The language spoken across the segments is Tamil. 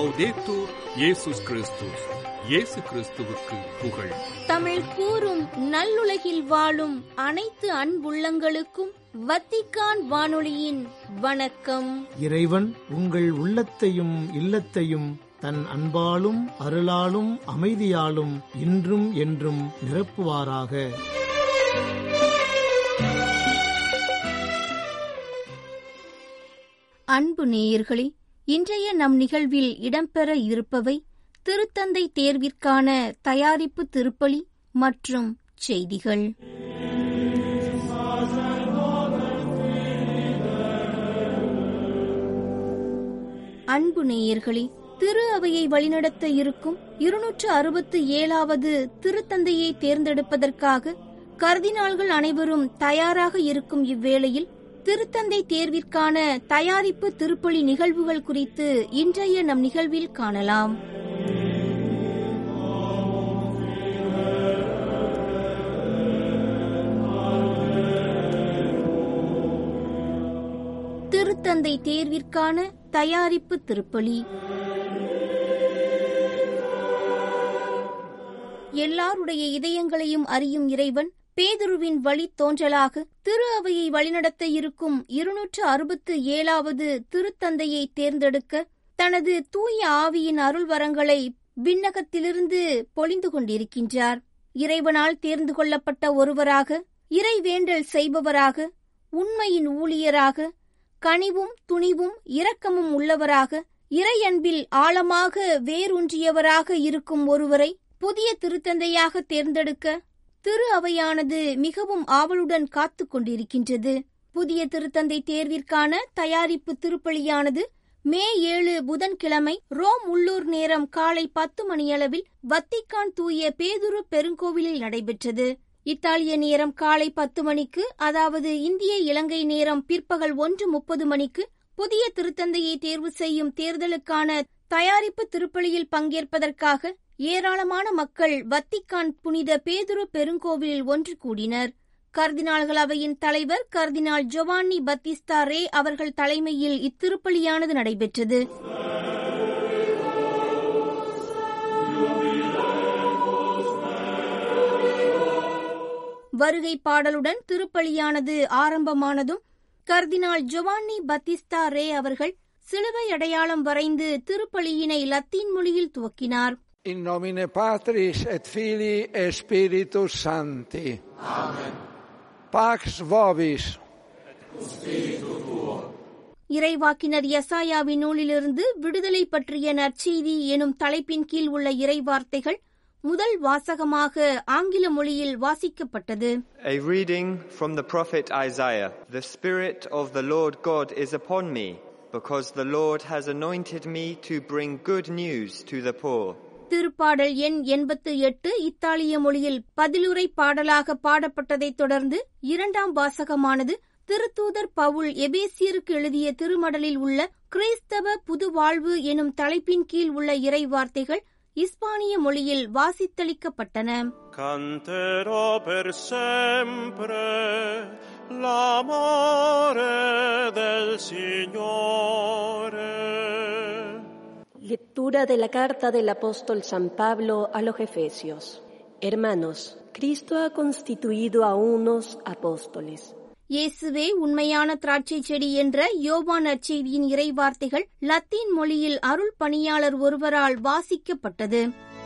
லவ்தேத்தூர் இயேசுஸ் கிறிஸ்துஸ் இயேசு கிறிஸ்துவுக்கு புகழ் தமிழ் கூறும் நல்லுலகில் வாழும் அனைத்து அன்புள்ளங்களுக்கும் வத்திக்கான் வானொலியின் வணக்கம் இறைவன் உங்கள் உள்ளத்தையும் இல்லத்தையும் தன் அன்பாலும் அருளாலும் அமைதியாலும் இன்றும் என்றும் நிரப்புவாராக அன்பு நேயர்களே இன்றைய நம் நிகழ்வில் இடம்பெற இருப்பவை திருத்தந்தை தேர்விற்கான தயாரிப்பு திருப்பலி மற்றும் செய்திகள் அன்பு நேயர்களே திரு அவையை வழிநடத்த இருக்கும் இருநூற்று அறுபத்து ஏழாவது திருத்தந்தையை தேர்ந்தெடுப்பதற்காக கர்தினால்கள் அனைவரும் தயாராக இருக்கும் இவ்வேளையில் திருத்தந்தை தேர்விற்கான தயாரிப்பு திருப்பலி நிகழ்வுகள் குறித்து இன்றைய நம் நிகழ்வில் காணலாம் திருத்தந்தை தேர்விற்கான தயாரிப்பு திருப்பலி எல்லாருடைய இதயங்களையும் அறியும் இறைவன் பேதுருவின் வழி தோன்றலாக திரு அவையை வழிநடத்த இருக்கும் இருநூற்று அறுபத்து ஏழாவது திருத்தந்தையை தேர்ந்தெடுக்க தனது தூய ஆவியின் அருள் வரங்களை விண்ணகத்திலிருந்து பொழிந்து கொண்டிருக்கின்றார் இறைவனால் தேர்ந்து கொள்ளப்பட்ட ஒருவராக இறைவேண்டல் செய்பவராக உண்மையின் ஊழியராக கனிவும் துணிவும் இரக்கமும் உள்ளவராக இறையன்பில் ஆழமாக வேரூன்றியவராக இருக்கும் ஒருவரை புதிய திருத்தந்தையாக தேர்ந்தெடுக்க திரு அவையானது மிகவும் ஆவலுடன் காத்துக் கொண்டிருக்கின்றது புதிய திருத்தந்தை தேர்விற்கான தயாரிப்பு திருப்பலியானது மே ஏழு புதன்கிழமை ரோம் உள்ளூர் நேரம் காலை பத்து மணியளவில் வத்திக்கான் தூய பேதுரு பெருங்கோவிலில் நடைபெற்றது இத்தாலிய நேரம் காலை பத்து மணிக்கு அதாவது இந்திய இலங்கை நேரம் பிற்பகல் ஒன்று முப்பது மணிக்கு புதிய திருத்தந்தையை தேர்வு செய்யும் தேர்தலுக்கான தயாரிப்பு திருப்பலியில் பங்கேற்பதற்காக ஏராளமான மக்கள் வத்திக்கான் புனித பேதுரு பெருங்கோவிலில் ஒன்று கூடினர் கர்தினால்கள் அவையின் தலைவர் கர்தினால் ஜொவானி பத்திஸ்தா ரே அவர்கள் தலைமையில் இத்திருப்பலியானது நடைபெற்றது வருகை பாடலுடன் திருப்பலியானது ஆரம்பமானதும் கர்தினால் ஜொவானி பத்திஸ்தா ரே அவர்கள் சிலுவை அடையாளம் வரைந்து திருப்பலியினை லத்தீன் மொழியில் துவக்கினார் In nomine Patris et Filii et Spiritus Sancti. Amen. Pax vobis. இறைவாக்கினர் யசாயாவின் நூலிலிருந்து விடுதலை பற்றிய நற்செய்தி எனும் தலைப்பின் கீழ் உள்ள இறைவார்த்தைகள் முதல் வாசகமாக ஆங்கில மொழியில் வாசிக்கப்பட்டது A reading from the prophet Isaiah. The Spirit of the Lord God is upon me, because the Lord has anointed me to bring good news to the poor. திருப்பாடல் எண் எண்பத்து எட்டு இத்தாலிய மொழியில் பதிலுரை பாடலாக பாடப்பட்டதைத் தொடர்ந்து இரண்டாம் வாசகமானது திருத்தூதர் பவுல் எபேசியருக்கு எழுதிய திருமடலில் உள்ள கிறிஸ்தவ புது வாழ்வு எனும் தலைப்பின் கீழ் உள்ள இறை வார்த்தைகள் இஸ்பானிய மொழியில் வாசித்தளிக்கப்பட்டன Canterò per sempre l'amore del Signore. Lectura de la carta del apóstol San Pablo a los Efesios. Hermanos, Cristo ha constituido a unos apóstoles, இயேசுவே உண்மையான திராட்சை செடி என்ற யோவான் நற்செய்தியின் இறை வார்த்தைகள் லத்தீன் மொழியில் அருள் பணியாளர் ஒருவரால் வாசிக்கப்பட்டது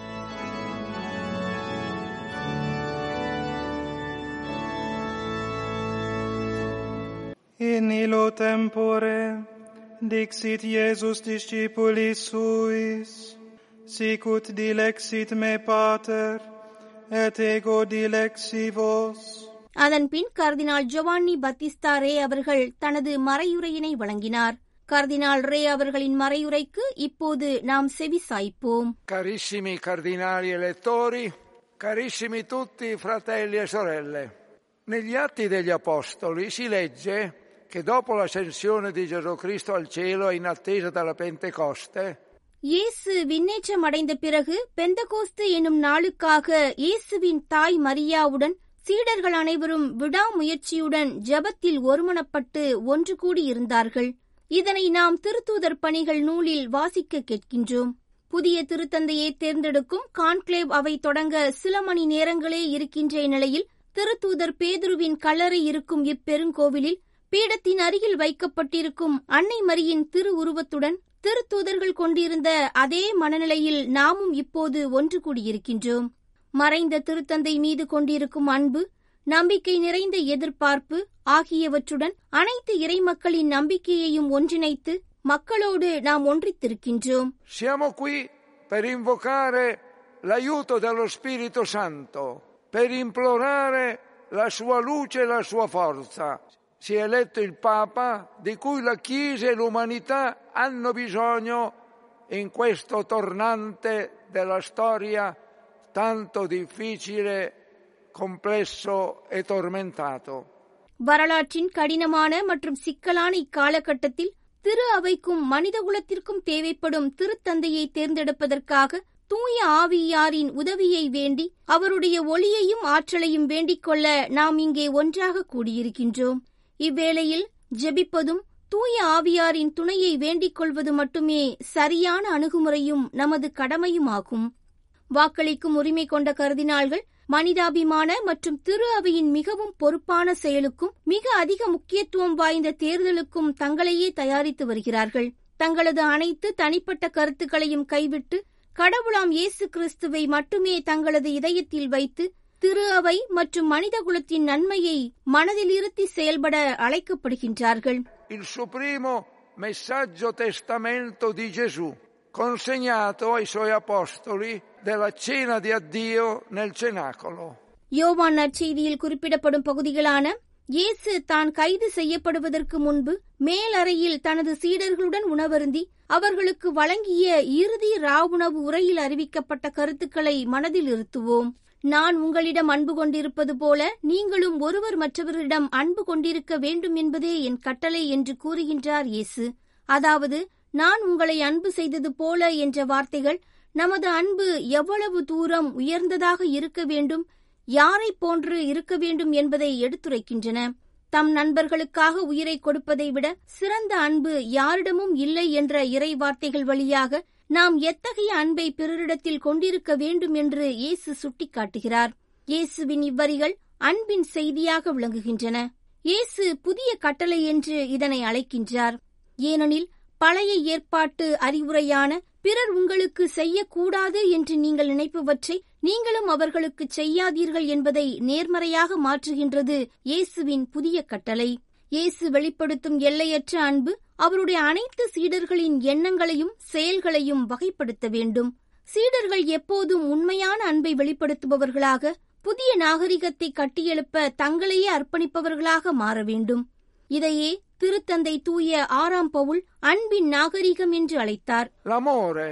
In illo tempore dixit Iesus discipulis suis, sicut dilexit me pater, et ego dilexi vos. அதன்பின் கர்தினால் ஜொவானி பத்திஸ்தா ரே அவர்கள் தனது மறையுரையினை வழங்கினார் கர்தினால் ரே அவர்களின் மறையுரைக்கு இப்போது நாம் செவி சாய்ப்போம் Carissimi cardinali elettori, carissimi tutti fratelli e sorelle. Negli Atti degli Apostoli si legge che dopo l'ascensione di Gesù Cristo al cielo e in attesa della Pentecoste, இயேசு விண்ணேற்றம் அடைந்த பிறகு பெந்தகோஸ்து எனும் நாளுக்காக இயேசுவின் தாய் மரியாவுடன் சீடர்கள் அனைவரும் விடாமுயற்சியுடன் ஜெபத்தில் ஒருமனப்பட்டு ஒன்று கூடி இருந்தார்கள் இதனை நாம் திருத்தூதர் பணிகள் நூலில் வாசிக்க கேட்கின்றோம் புதிய திருத்தந்தையை தேர்ந்தெடுக்கும் கான்க்ளேவ் அவை தொடங்க சில மணி நேரங்களே இருக்கின்ற நிலையில் திருத்தூதர் பேதுருவின் கல்லறை இருக்கும் இப்பெருங்கோவிலில் பீடத்தின் அருகில் வைக்கப்பட்டிருக்கும் அன்னை மரியின் திரு உருவத்துடன் திருத்தூதர்கள் கொண்டிருந்த அதே மனநிலையில் நாமும் இப்போது ஒன்று கூடியிருக்கின்றோம் மறைந்த திருத்தந்தை மீது கொண்டிருக்கும் அன்பு நம்பிக்கை நிறைந்த எதிர்பார்ப்பு ஆகியவற்றுடன் அனைத்து இறைமக்களின் நம்பிக்கையையும் ஒன்றிணைத்து மக்களோடு நாம் ஒன்றித்திருக்கின்றோம் Siamo qui per invocare l'aiuto dello Spirito Santo, per implorare la sua luce e la sua forza. Si è eletto il Papa di cui la Chiesa e l'umanità hanno bisogno in questo tornante della storia tanto difficile, complesso e tormentato. வரலாற்றின் கடினமான மற்றும் சிக்கலான இக்காலகட்டத்தில் திரு அவைக்கும் மனிதகுலத்திற்கும் தேவைப்படும் திருத்தந்தையை தேர்ந்தெடுப்பதற்காக தூய ஆவியாரின் உதவியை வேண்டி அவருடைய ஒளியையும் ஆற்றலையும் வேண்டிக் கொள்ள நாம் இங்கே ஒன்றாக கூடியிருக்கின்றோம் இவ்வேளையில் ஜெபிப்பதும் தூய ஆவியாரின் துணையை வேண்டிக் கொள்வது மட்டுமே சரியான அணுகுமுறையும் நமது கடமையுமாகும் வாக்களிக்கும் உரிமை கொண்ட கருதினாள்கள் மனிதாபிமான மற்றும் திரு அவையின் மிகவும் பொறுப்பான செயலுக்கும் மிக அதிக முக்கியத்துவம் வாய்ந்த தேர்தலுக்கும் தங்களையே தயாரித்து வருகிறார்கள் தங்களது அனைத்து தனிப்பட்ட கருத்துக்களையும் கைவிட்டு கடவுளாம் இயேசு கிறிஸ்துவை மட்டுமே தங்களது இதயத்தில் வைத்து திரு அவை மற்றும் மனிதகுலத்தின் நன்மையை மனதில் இருத்தி செயல்பட அழைக்கப்படுகின்றார்கள் Il suo primo messaggio testamento di Gesù, consegnato ai suoi apostoli della cena di addio nel cenacolo. யோவான் நற்செய்தியில் குறிப்பிடப்படும் பகுதிகளான இயேசு தான் கைது செய்யப்படுவதற்கு முன்பு மேலறையில் தனது சீடர்களுடன் உணவருந்தி அவர்களுக்கு வழங்கிய இறுதி ராவுணவு உரையில் அறிவிக்கப்பட்ட கருத்துக்களை மனதில் இருத்துவோம் நான் உங்களிடம் அன்பு கொண்டிருப்பது போல நீங்களும் ஒருவர் மற்றவரிடம் அன்பு கொண்டிருக்க வேண்டும் என்பதே என் கட்டளை என்று கூறுகின்றார் இயேசு அதாவது நான் உங்களை அன்பு செய்தது போல என்ற வார்த்தைகள் நமது அன்பு எவ்வளவு தூரம் உயர்ந்ததாக இருக்க வேண்டும் யாரை போன்று இருக்க வேண்டும் என்பதை எடுத்துரைக்கின்றன தம் நண்பர்களுக்காக உயிரை கொடுப்பதை விட சிறந்த அன்பு யாரிடமும் இல்லை என்ற இறை வார்த்தைகள் வழியாக நாம் எத்தகைய அன்பை பிறரிடத்தில் கொண்டிருக்க வேண்டும் என்று இயேசு சுட்டிக்காட்டுகிறார் இயேசுவின் இவ்வரிகள் அன்பின் செய்தியாக விளங்குகின்றன இயேசு புதிய கட்டளை என்று இதனை அழைக்கின்றார் ஏனெனில் பழைய ஏற்பாட்டு அறிவுரையான பிறர் உங்களுக்கு செய்யக்கூடாது என்று நீங்கள் நினைப்பவற்றை நீங்களும் அவர்களுக்கு செய்யாதீர்கள் என்பதை நேர்மறையாக மாற்றுகின்றது இயேசுவின் புதிய கட்டளை இயேசு வெளிப்படுத்தும் எல்லையற்ற அன்பு அவருடைய அனைத்து சீடர்களின் எண்ணங்களையும் செயல்களையும் வகைப்படுத்த வேண்டும் சீடர்கள் எப்போதும் உண்மையான அன்பை வெளிப்படுத்துபவர்களாக புதிய நாகரிகத்தை கட்டியெழுப்ப தங்களையே அர்ப்பணிப்பவர்களாக மாற வேண்டும் இதையே திருத்தந்தை தூய ஆறாம் பவுல் அன்பின் நாகரிகம் என்று அழைத்தார் L'amore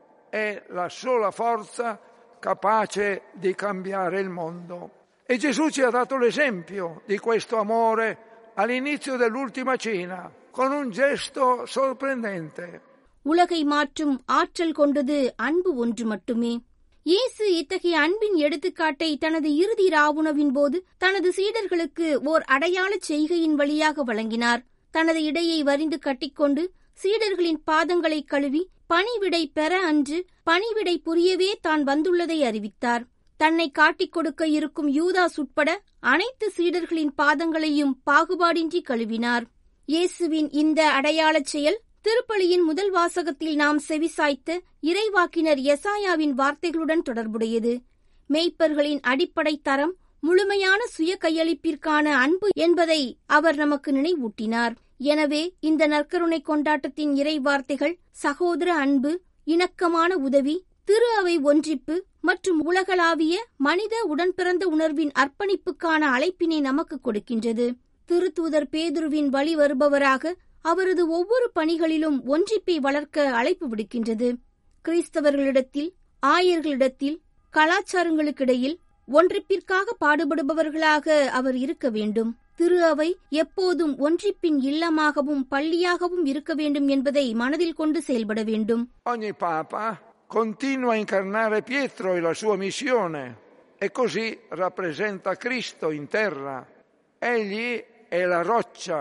è la sola forza capace di cambiare il mondo. E Gesù ci ha dato l'esempio di questo amore all'inizio dell'ultima cena, con un gesto sorprendente. உலகை மாற்றும் ஆற்றல் கொண்டது அன்பு ஒன்று மட்டுமே இயேசு இத்தகைய அன்பின் எடுத்துக்காட்டை தனது இறுதி ராவுணவின் போது தனது சீடர்களுக்கு ஓர் அடையாளச் செய்கையின் வழியாக வழங்கினார் தனது இடையை வரிந்து கட்டிக்கொண்டு சீடர்களின் பாதங்களை கழுவி பணிவிடை பெற அன்று பணிவிடை புரியவே தான் வந்துள்ளதை அறிவித்தார் தன்னை காட்டிக் கொடுக்க இருக்கும் யூதாஸ் உட்பட அனைத்து சீடர்களின் பாதங்களையும் பாகுபாடின்றி கழுவினார் இயேசுவின் இந்த அடையாளச் செயல் திருப்பலியின் முதல் வாசகத்தில் நாம் செவிசாய்த்த இறைவாக்கினர் எசாயாவின் வார்த்தைகளுடன் தொடர்புடையது மெய்ப்பர்களின் அடிப்படை தரம் முழுமையான சுய கையளிப்பிற்கான அன்பு என்பதை அவர் நமக்கு நினைவூட்டினார் எனவே இந்த நற்கருணை கொண்டாட்டத்தின் இறை வார்த்தைகள் சகோதர அன்பு இணக்கமான உதவி திரு அவை ஒன்றிப்பு மற்றும் உலகளாவிய மனித உடன்பிறந்த உணர்வின் அர்ப்பணிப்புக்கான அழைப்பினை நமக்கு கொடுக்கின்றது திருத்தூதர் பேதுருவின் வழி வருபவராக அவரது ஒவ்வொரு பணிகளிலும் ஒன்றிப்பை வளர்க்க அழைப்பு விடுக்கின்றது கிறிஸ்தவர்களிடத்தில் ஆயர்களிடத்தில் கலாச்சாரங்களுக்கிடையில் ஒன்றிப்பிற்காக பாடுபடுபவர்களாக அவர் இருக்க வேண்டும் திரு அவை எப்போதும் ஒன்றிப்பின் இல்லமாகவும் பள்ளியாகவும் இருக்க வேண்டும் என்பதை மனதில் கொண்டு செயல்பட வேண்டும் Ogni Papa continua a incarnare Pietro e la sua missione e così rappresenta Cristo in terra. Egli è la roccia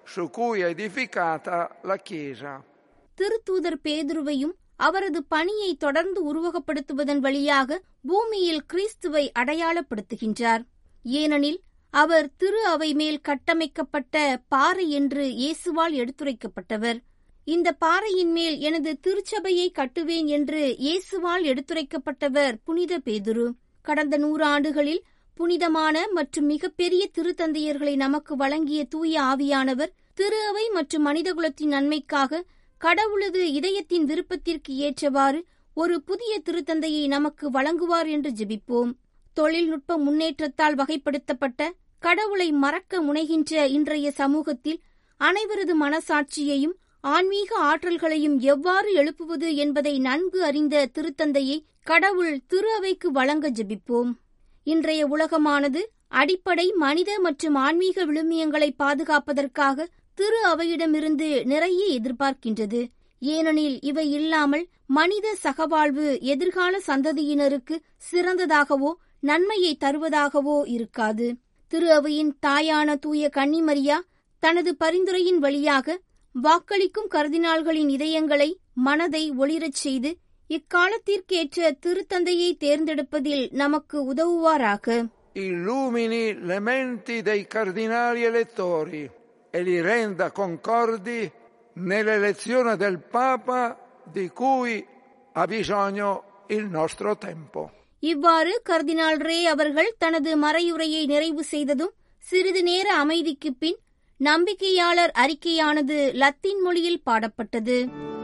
su cui è edificata la Chiesa. திருத்தூதர் பேதுருவையும் அவரது பணியை தொடர்ந்து உருவகப்படுத்துவதன் வழியாக பூமியில் கிறிஸ்துவை அடையாளப்படுத்துகின்றார் ஏனெனில் அவர் திரு அவை மேல் கட்டமைக்கப்பட்ட பாறை என்று இயேசுவால் எடுத்துரைக்கப்பட்டவர் இந்த பாறையின் மேல் எனது திருச்சபையை கட்டுவேன் என்று இயேசுவால் எடுத்துரைக்கப்பட்டவர் புனித பேதுரு கடந்த நூறு ஆண்டுகளில் புனிதமான மற்றும் மிகப்பெரிய திருத்தந்தையர்களை நமக்கு வழங்கிய தூய ஆவியானவர் திரு அவை மற்றும் மனிதகுலத்தின் நன்மைக்காக கடவுளது இதயத்தின் விருப்பத்திற்கு ஏற்றவாறு ஒரு புதிய திருத்தந்தையை நமக்கு வழங்குவார் என்று ஜெபிப்போம் தொழில்நுட்ப முன்னேற்றத்தால் வகைப்படுத்தப்பட்ட கடவுளை மறக்க முனைகின்ற இன்றைய சமூகத்தில் அனைவரது மனசாட்சியையும் ஆன்மீக ஆற்றல்களையும் எவ்வாறு எழுப்புவது என்பதை நன்கு அறிந்த திருத்தந்தையை கடவுள் திரு அவைக்கு வழங்க ஜெபிப்போம் இன்றைய உலகமானது அடிப்படை மனித மற்றும் ஆன்மீக விழுமியங்களை பாதுகாப்பதற்காக திரு அவையிடமிருந்து நிறைய எதிர்பார்க்கின்றது ஏனெனில் இவை இல்லாமல் மனித சகவாழ்வு எதிர்கால சந்ததியினருக்கு சிறந்ததாகவோ நன்மையை தருவதாகவோ இருக்காது திரு அவையின் தாயான தூய கன்னிமரியா தனது பரிந்துரையின் வழியாக வாக்களிக்கும் கர்தினால்களின் இதயங்களை மனதை ஒளிரச் செய்து இக்காலத்திற்கேற்ற திருத்தந்தையை தேர்ந்தெடுப்பதில் நமக்கு உதவுவாராக Illumini le menti dei cardinali elettori e li renda concordi nell'elezione del Papa di cui ha bisogno il nostro tempo. இவ்வாறு கர்தினால் ரே அவர்கள் தனது மறையுரையை நிறைவு செய்ததும் சிறிது நேர அமைதிக்குப் பின் நம்பிக்கையாளர் அறிக்கையானது லத்தீன் மொழியில் பாடப்பட்டது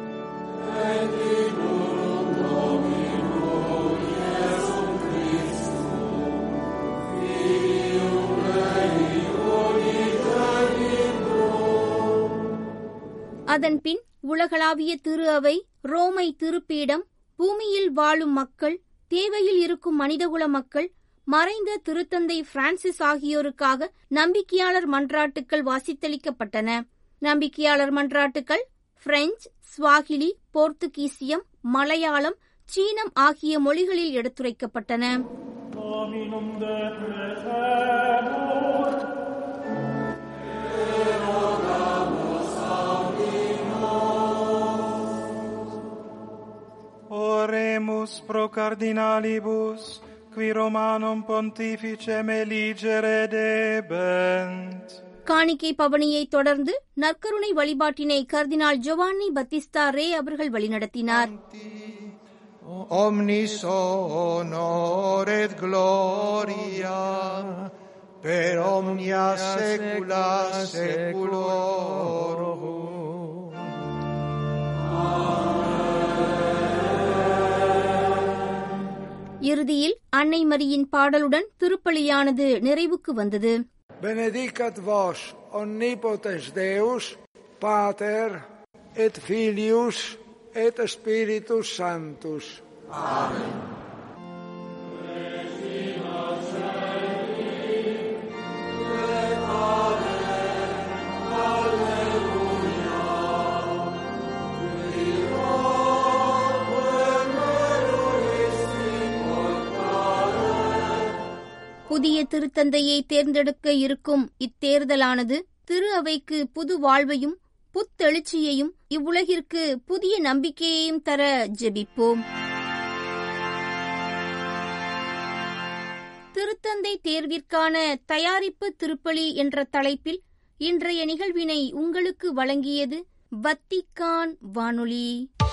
அதன்பின் உலகளாவிய திரு அவை ரோமை திருப்பீடம் பூமியில் வாழும் மக்கள் தேவையில் இருக்கும் மனிதகுல மக்கள் மறைந்த திருத்தந்தை பிரான்சிஸ் ஆகியோருக்காக நம்பிக்கையாளர் மன்றாட்டுக்கள் வாசித்தளிக்கப்பட்டன நம்பிக்கையாளர் மன்றாட்டுக்கள் பிரெஞ்சு ஸ்வாகிலி போர்த்துகீசியம் மலையாளம் சீனம் ஆகிய மொழிகளில் எடுத்துரைக்கப்பட்டன Dominum decretemus, Oremus pro cardinalibus, qui Romanum pontificem eligere debent. காணிக்கை பவனியை தொடர்ந்து நற்கருணை வழிபாட்டினை கர்தினால் ஜொவானி பத்திஸ்தா ரே அவர்கள் வழிநடத்தினார் omnis honor et gloria per omnia saecula saeculorum. இறுதியில் அன்னை மரியின் பாடலுடன் திருப்பலியானது நிறைவுக்கு வந்தது Benedicat vos omnipotens Deus, Pater et Filius et Spiritus Sanctus. புதிய திருத்தந்தையை தேர்ந்தெடுக்க இருக்கும் இத்தேர்தலானது திரு அவைக்கு புது வாழ்வையும் புத்தெழுச்சியையும் இவ்வுலகிற்கு புதிய நம்பிக்கையையும் தர ஜெபிப்போம் திருத்தந்தை தேர்விற்கான தயாரிப்பு திருப்பலி என்ற தலைப்பில் இன்றைய நிகழ்வினை உங்களுக்கு வழங்கியது வத்திக்கான் வானொலி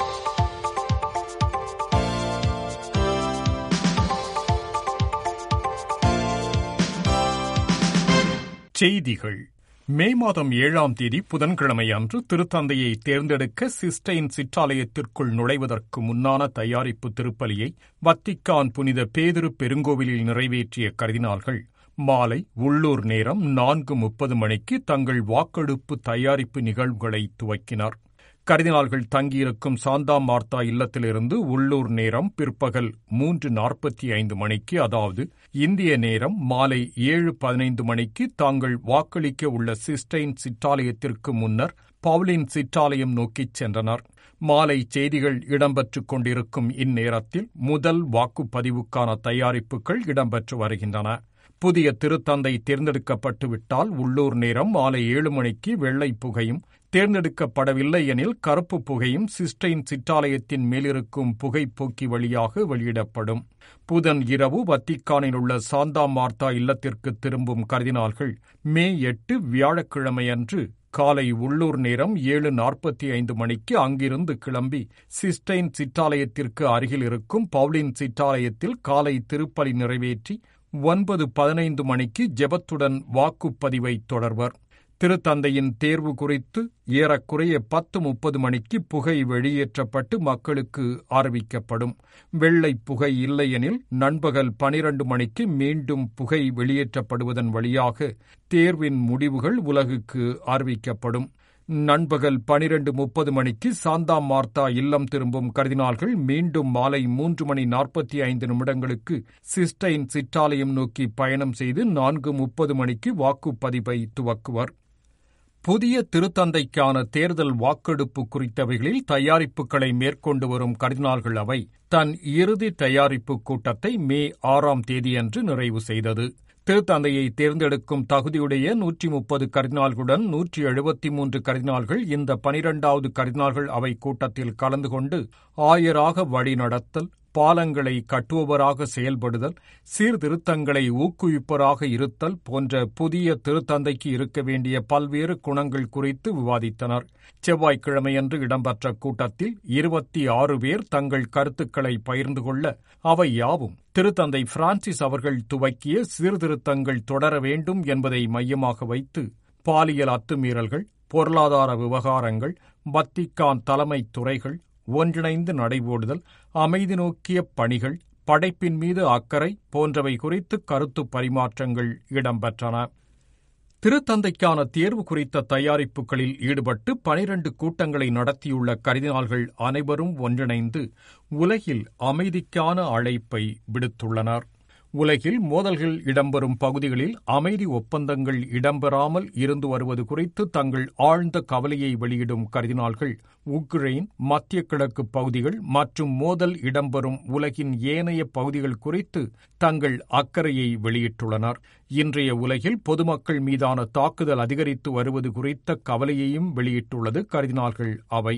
செய்திகள் மே மாதம் ஏழாம் தேதி புதன்கிழமை அன்று திருத்தந்தையை தேர்ந்தெடுக்க சிஸ்டைன் சிற்றாலயத்திற்குள் நுழைவதற்கு முன்னான தயாரிப்பு திருப்பலியை வத்திக்கான் புனித பேதிரு பெருங்கோவிலில் நிறைவேற்றிய கர்தினால்கள் மாலை உள்ளூர் நேரம் நான்கு முப்பது மணிக்கு தங்கள் வாக்கெடுப்பு தயாரிப்பு நிகழ்வுகளை துவக்கினார் கர்தினால்கள் தங்கியிருக்கும் சாந்தா மார்த்தா இல்லத்திலிருந்து உள்ளூர் நேரம் பிற்பகல் மூன்று நாற்பத்தி ஐந்து மணிக்கு அதாவது இந்திய நேரம் மாலை ஏழு பதினைந்து மணிக்கு தாங்கள் வாக்களிக்க உள்ள சிஸ்டைன் சிற்றாலயத்திற்கு முன்னர் பவுலின் சிற்றாலயம் நோக்கிச் சென்றனர் மாலை செய்திகள் இடம்பெற்றுக் கொண்டிருக்கும் இந்நேரத்தில் முதல் வாக்குப்பதிவுக்கான தயாரிப்புகள் இடம்பெற்று வருகின்றன புதிய திருத்தந்தை தேர்ந்தெடுக்கப்பட்டு விட்டால் உள்ளூர் நேரம் மாலை ஏழு மணிக்கு வெள்ளை புகையும் தேர்ந்தெடுக்கப்படவில்லை எனில் கருப்பு புகையும் சிஸ்டைன் சிற்றாலயத்தின் மேலிருக்கும் புகைப்போக்கி வழியாக வெளியிடப்படும் புதன் இரவு வத்திக்கானில் உள்ள சாந்தா மார்த்தா இல்லத்திற்கு திரும்பும் கர்தினால்கள் மே எட்டு வியாழக்கிழமையன்று காலை உள்ளூர் நேரம் ஏழு நாற்பத்தி ஐந்து மணிக்கு அங்கிருந்து கிளம்பி சிஸ்டைன் சிற்றாலயத்திற்கு அருகில் இருக்கும் பவுலின் சிற்றாலயத்தில் காலை திருப்பலி நிறைவேற்றி ஒன்பது பதினைந்து மணிக்கு ஜெபத்துடன் வாக்குப்பதிவை தொடர்வர் திருத்தந்தையின் தேர்வு குறித்து ஏறக்குறைய பத்து முப்பது மணிக்கு புகை வெளியேற்றப்பட்டு மக்களுக்கு அறிவிக்கப்படும் வெள்ளை புகை இல்லையெனில் நண்பகல் பனிரண்டு மணிக்கு மீண்டும் புகை வெளியேற்றப்படுவதன் வழியாக தேர்வின் முடிவுகள் உலகுக்கு அறிவிக்கப்படும் நண்பகல் பனிரெண்டு முப்பது மணிக்கு சாந்தா மார்த்தா இல்லம் திரும்பும் கர்தினால்கள் மீண்டும் மாலை மூன்று மணி நாற்பத்தி ஐந்து நிமிடங்களுக்கு சிஸ்டைன் சிற்றாலயம் நோக்கி பயணம் செய்து நான்கு முப்பது மணிக்கு வாக்குப்பதிவை துவக்குவர் புதிய திருத்தந்தைக்கான தேர்தல் வாக்கெடுப்பு குறித்தவைகளில் தயாரிப்புகளை மேற்கொண்டு வரும் கர்தினால்கள் அவை தன் இறுதி தயாரிப்பு கூட்டத்தை மே ஆறாம் தேதியன்று நிறைவு செய்தது திருத்தந்தையை தேர்ந்தெடுக்கும் தகுதியுடைய நூற்றி முப்பது கர்தினால்களுடன் நூற்றி எழுபத்தி மூன்று கர்தினால்கள் இந்த பனிரெண்டாவது கர்தினால்கள் அவை கூட்டத்தில் கலந்து கொண்டு ஆயராக வழிநடத்தல் பாலங்களை கட்டுபவராக செயல்படுதல் சீர்திருத்தங்களை ஊக்குவிப்பவராக இருத்தல் போன்ற புதிய திருத்தந்தைக்கு இருக்க வேண்டிய பல்வேறு குணங்கள் குறித்து விவாதித்தனர் செவ்வாய்க்கிழமையன்று இடம்பெற்ற கூட்டத்தில் இருபத்தி ஆறு பேர் தங்கள் கருத்துக்களை பகிர்ந்து கொள்ள அவை யாவும் திருத்தந்தை பிரான்சிஸ் அவர்கள் துவக்கிய சீர்திருத்தங்கள் தொடர வேண்டும் என்பதை மையமாக வைத்து பாலியல் அத்துமீறல்கள் பொருளாதார விவகாரங்கள் வத்திக்கான் தலைமை துறைகள் ஒன்றிணைந்து நடைபோடுதல் அமைதி நோக்கிய பணிகள் படைப்பின் மீது அக்கறை போன்றவை குறித்து கருத்து பரிமாற்றங்கள் இடம்பெற்றன திருத்தந்தைக்கான தேர்வு குறித்த தயாரிப்புகளில் ஈடுபட்டு பனிரண்டு கூட்டங்களை நடத்தியுள்ள கர்தினால்கள் அனைவரும் ஒன்றிணைந்து உலகில் அமைதிக்கான அழைப்பை விடுத்துள்ளனர் உலகில் மோதல்கள் இடம்பெறும் பகுதிகளில் அமைதி ஒப்பந்தங்கள் இடம்பெறாமல் இருந்து வருவது குறித்து தங்கள் ஆழ்ந்த கவலையை வெளியிடும் கர்தினால்கள் உக்ரைன் மத்திய கிழக்கு பகுதிகள் மற்றும் மோதல் இடம்பெறும் உலகின் ஏனைய பகுதிகள் குறித்து தங்கள் அக்கறையை வெளியிட்டுள்ளனர் இன்றைய உலகில் பொதுமக்கள் மீதான தாக்குதல் அதிகரித்து வருவது குறித்த கவலையையும் வெளியிட்டுள்ளது கர்தினால்கள் அவை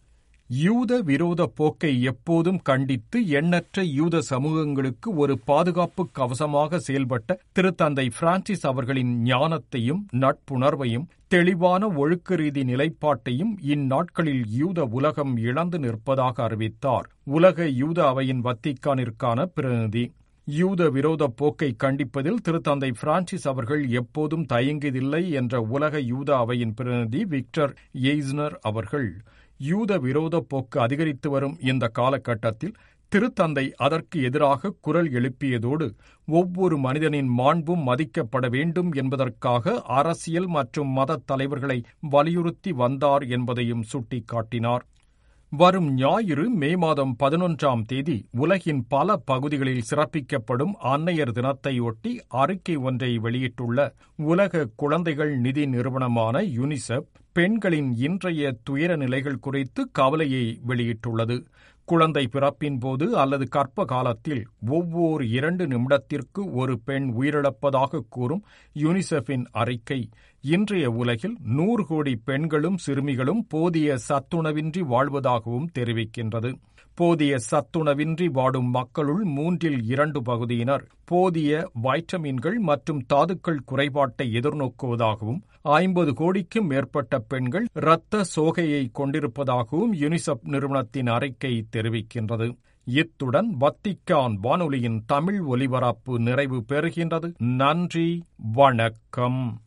யூத விரோத போக்கை எப்போதும் கண்டித்து எண்ணற்ற யூத சமூகங்களுக்கு ஒரு பாதுகாப்பு கவசமாக செயல்பட்ட திருத்தந்தை பிரான்சிஸ் அவர்களின் ஞானத்தையும் நட்புணர்வையும் தெளிவான ஒழுக்க ரீதி நிலைப்பாட்டையும் இந்நாட்களில் யூத உலகம் இழந்து நிற்பதாக அறிவித்தார் உலக யூத அவையின் வத்திக்கானிற்கான பிரதிநிதி யூத விரோத போக்கை கண்டிப்பதில் திருத்தந்தை பிரான்சிஸ் அவர்கள் எப்போதும் தயங்கியதில்லை என்ற உலக யூத அவையின் பிரதிநிதி விக்டர் எய்ஸ்னர் அவர்கள் யூத விரோத போக்கு அதிகரித்து வரும் இந்த காலகட்டத்தில் திருத்தந்தை அதற்கு எதிராக குரல் எழுப்பியதோடு ஒவ்வொரு மனிதனின் மாண்பும் மதிக்கப்பட வேண்டும் என்பதற்காக அரசியல் மற்றும் மத தலைவர்களை வலியுறுத்தி வந்தார் என்பதையும் சுட்டிக்காட்டினார் வரும் ஞாயிறு மே மாதம் பதினொன்றாம் தேதி உலகின் பல பகுதிகளில் சிறப்பிக்கப்படும் அன்னையர் தினத்தையொட்டி அறிக்கை ஒன்றை வெளியிட்டுள்ள உலக குழந்தைகள் நிதி நிறுவனமான யுனிசெப் பெண்களின் இன்றைய துயர நிலைகள் குறித்து கவலையை வெளியிட்டுள்ளது குழந்தை பிறப்பின் போது அல்லது கற்ப காலத்தில் ஒவ்வொரு இரண்டு நிமிடத்திற்கு ஒரு பெண் உயிரிழப்பதாக கூறும் யுனிசெஃபின் அறிக்கை இன்றைய உலகில் நூறு கோடி பெண்களும் சிறுமிகளும் போதிய சத்துணவின்றி வாழ்வதாகவும் தெரிவிக்கின்றது போதிய சத்துணவின்றி வாடும் மக்களுள் மூன்றில் இரண்டு பகுதியினர் போதிய வைட்டமின்கள் மற்றும் தாதுக்கள் குறைபாட்டை எதிர்நோக்குவதாகவும் ஐம்பது கோடிக்கும் மேற்பட்ட பெண்கள் இரத்த சோகையை கொண்டிருப்பதாகவும் யுனிசெப் நிறுவனத்தின் அறிக்கை தெரிவிக்கின்றது இத்துடன் வத்திக்கான் வானொலியின் தமிழ் ஒலிபரப்பு நிறைவு பெறுகின்றது நன்றி வணக்கம்